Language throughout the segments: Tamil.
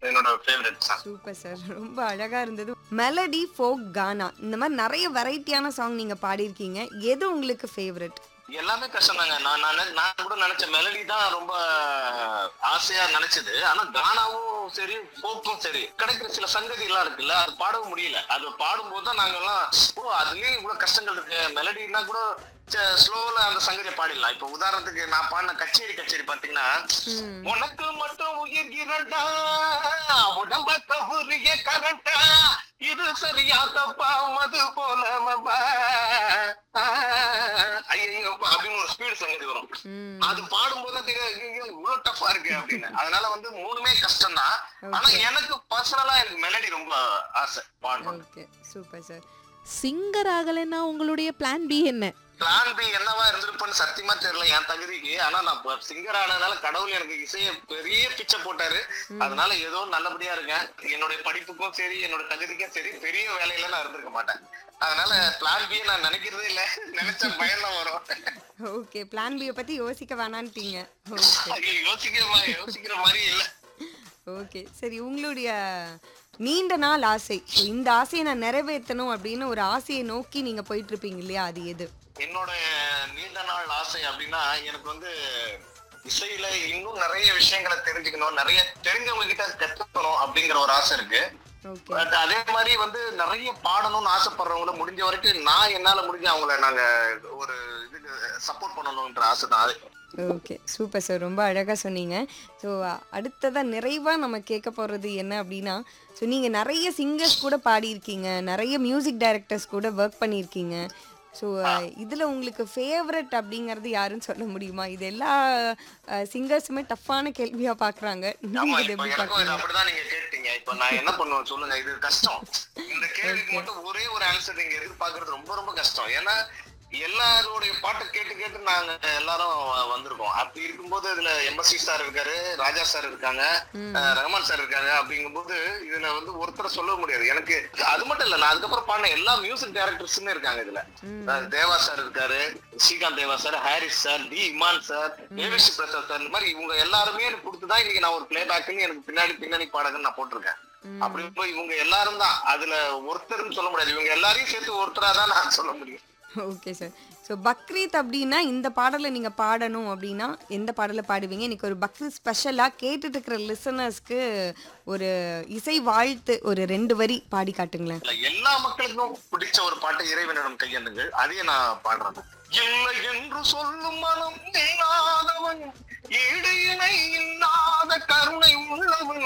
என்னோட ஃபேவரட் சாங் சூப்பர் சார் ரொம்ப அழகா இருந்தது மெலடி ஃபோக் கானா இந்த மாதிரி நிறைய வெரைட்டியான சாங் நீங்க பாடியிருக்கீங்க எது உங்களுக்கு ஃபேவரட் எல்லாமே கஷ்டம் தாங்க நான் நான் நான் கூட நினைச்ச மெலடி தான் ரொம்ப ஆசையா நினைச்சது ஆனா கானாவும் சரி போக்கும் சரி கிடைக்கிற சில சங்கதி எல்லாம் இருக்குல்ல அது பாடவும் முடியல அது பாடும்போது தான் நாங்க எல்லாம் ஓ அதுலயும் இவ்வளவு கஷ்டங்கள் இருக்கு மெலடினா கூட ஸ்லோல அந்த சங்கதியை பாடிடலாம் இப்ப உதாரணத்துக்கு நான் பாடின கச்சேரி கச்சேரி பாத்தீங்கன்னா உனக்கு மட்டும் உயிர் இரண்டா உடம்ப தவறிய கரண்டா இது சரியா தப்பா மது போல மபா. ஐயையோ, அப்படின்னு ஒரு ஸ்பீடு சங்கதி வரும் அது பாடும்போது தான் தெரியும் ஐயையோ, இவ்வளவு டஃபா இருக்கு அப்படின்னு அதனால வந்து மூணுமே கஷ்டம் தான் ஆனா எனக்கு பர்சனலா எனக்கு மெலடி ரொம்ப ஆசை பாடணும் ஓகே சூப்பர் சார் சிங்கர் ஆகலைன்னா உங்களுடைய பிளான் பி என்ன பிளான் பி என்னவா இருந்திருப்பேன்னு சத்தியமா தெரியல என் தகுதிக்கு ஆனா நான் சிங்கர் ஆனதுனால கடவுள் எனக்கு இசைய பெரிய பிச்சை போட்டாரு அதனால ஏதோ நல்லபடியா இருக்கேன் என்னுடைய படிப்புக்கும் சரி என்னோட தகுதிக்கும் சரி பெரிய வேலையில நான் இருந்திருக்க மாட்டேன் அதனால பிளான் பி நான் நினைக்கிறதே இல்ல நினைச்ச பயம் தான் வரும் ஓகே பிளான் பியை பத்தி யோசிக்க வேணான்ட்டீங்க ஓகே ஐயோ, யோசிக்கிற மாதிரி யோசிக்கிற மாதிரி இல்ல ஓகே சரி உங்களுடைய நீண்ட நாள் ஆசை So, இந்த ஆசையை நான் நிறைவேற்றணும் அப்படின்னு ஒரு ஆசையை நோக்கி நீங்க போயிட்டு இருப்பீங்க இல்லையா அது எது என்னோட நீண்ட நாள் ஆசை அப்படின்னா எனக்கு வந்து இசையில இன்னும் நிறைய விஷயங்களை தெரிஞ்சுக்கணும் நிறைய தெரிஞ்சவங்க கிட்ட கத்துக்கணும் அப்படிங்கிற ஒரு ஆசை இருக்கு ஓகே பட் அதே மாதிரி வந்து நிறைய பாடணும்னு ஆசைப்படுறவங்கள முடிஞ்ச வரைக்கும் நான் என்னால முடிஞ்ச அவங்கள நாங்க ஒரு இதுக்கு சப்போர்ட் பண்ணணும்ன்ற ஆசை தான் அது ஓகே சூப்பர் சார் ரொம்ப அழகாக சொன்னீங்க ஸோ அடுத்ததாக நிறைவாக நம்ம கேட்க போகிறது என்ன அப்படின்னா ஸோ நீங்கள் நிறைய சிங்கர்ஸ் கூட பாடியிருக்கீங்க நிறைய மியூசிக் டைரக்டர்ஸ் கூட ஒர்க் பண்ணியிருக்கீங்க ஸோ இதில் உங்களுக்கு ஃபேவரட் அப்படிங்கிறது யாருன்னு சொல்ல முடியுமா இது எல்லா சிங்கர்ஸுமே டஃப்பான கேள்வியாக பார்க்குறாங்க ஆமா நீங்கள் இதை இப்ப எப்படி எனக்கும் இது பார்க்குறீங்க அப்படிதான் நீங்க கேட்டீங்க இப்ப நான் என்ன பண்ணுவேன் சொல்லுங்க இது கஷ்டம் இந்த கேள்விக்கு மட்டும் ஒரே ஒரு ஆன்சர் நீங்க எதிர்பார்க்கறது ரொம்ப ரொம்ப கஷ்டம் ஏன்னா எல்லாருடைய பாட்டு கேட்டு கேட்டு நாங்க எல்லாரும் வந்திருக்கோம் அப்படி இருக்கும்போது இதுல எம்எஸ்சி சார் இருக்காரு ராஜா சார் இருக்காங்க அஹ் ரஹ்மான் சார் இருக்காங்க அப்படிங்கும்போது இதுல வந்து ஒருத்தரை சொல்ல முடியாது எனக்கு அது மட்டும் இல்ல நான் அதுக்கப்புறம் பாடின எல்லா மியூசிக் டைரக்டர்ஸுமே இருக்காங்க இதுல அஹ் தேவா சார் இருக்காரு Srikanth Deva sir Harris sir D Imman sir AVC Prasad sir இந்த மாதிரி இவங்க எல்லாருமே எனக்கு கொடுத்துதான் இன்னைக்கு நான் ஒரு பிளே பேக்னு எனக்கு பின்னாடி பின்னணி பாடகன் நான் போட்டிருக்கேன் அப்படி போய் இவங்க எல்லாரும் தான் அதுல ஒருத்தர்னு சொல்ல முடியாது இவங்க எல்லாரையும் சேர்த்து ஒருத்தரா தான் நான் சொல்ல முடியும் ஓகே சார் ஸோ பக்ரீத் அப்படின்னா இந்த பாடலை நீங்கள் பாடணும் அப்படின்னா எந்த பாடலை பாடுவீங்க இன்னைக்கு ஒரு பக்ரீத் ஸ்பெஷலாக கேட்டுட்டு இருக்கிற லிசனர்ஸ்க்கு ஒரு இசை வாழ்த்து ஒரு ரெண்டு வரி பாடி காட்டுங்களேன் இல்ல, எல்லா மக்களுக்கும் பிடிச்ச ஒரு பாட்டு இறைவனிடம் கையெழுங்கள் அதையே நான் பாடுறேன் இல்லை என்று சொல்லும் மனம் இல்லாதவன் ஈடு இணை இல்லாத கருணை உள்ளவன்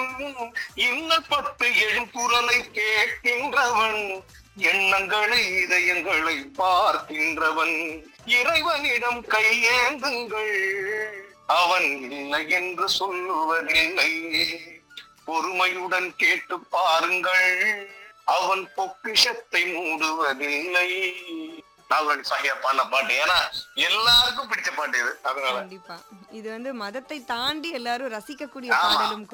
இன்னல் பட்டு எழும் குரலை கேட்கின்றவன் எண்ணங்களை இதயங்களை பார்க்கின்றவன் இறைவனிடம் கையேந்துங்கள் அவன் இல்லை என்று சொல்லுவதில்லை பொறுமையுடன் கேட்டு பாருங்கள் அவன் பொக்கிஷத்தை மூடுவதில்லை நாகராணி சாகியா பாடின பாட்டு ஏன்னா எல்லாருக்கும் பிடிச்ச பாட்டு இது அதனால கண்டிப்பா இது வந்து மதத்தை தாண்டி எல்லாரும் ரசிக்கக்கூடிய ஆமா. பாடலும்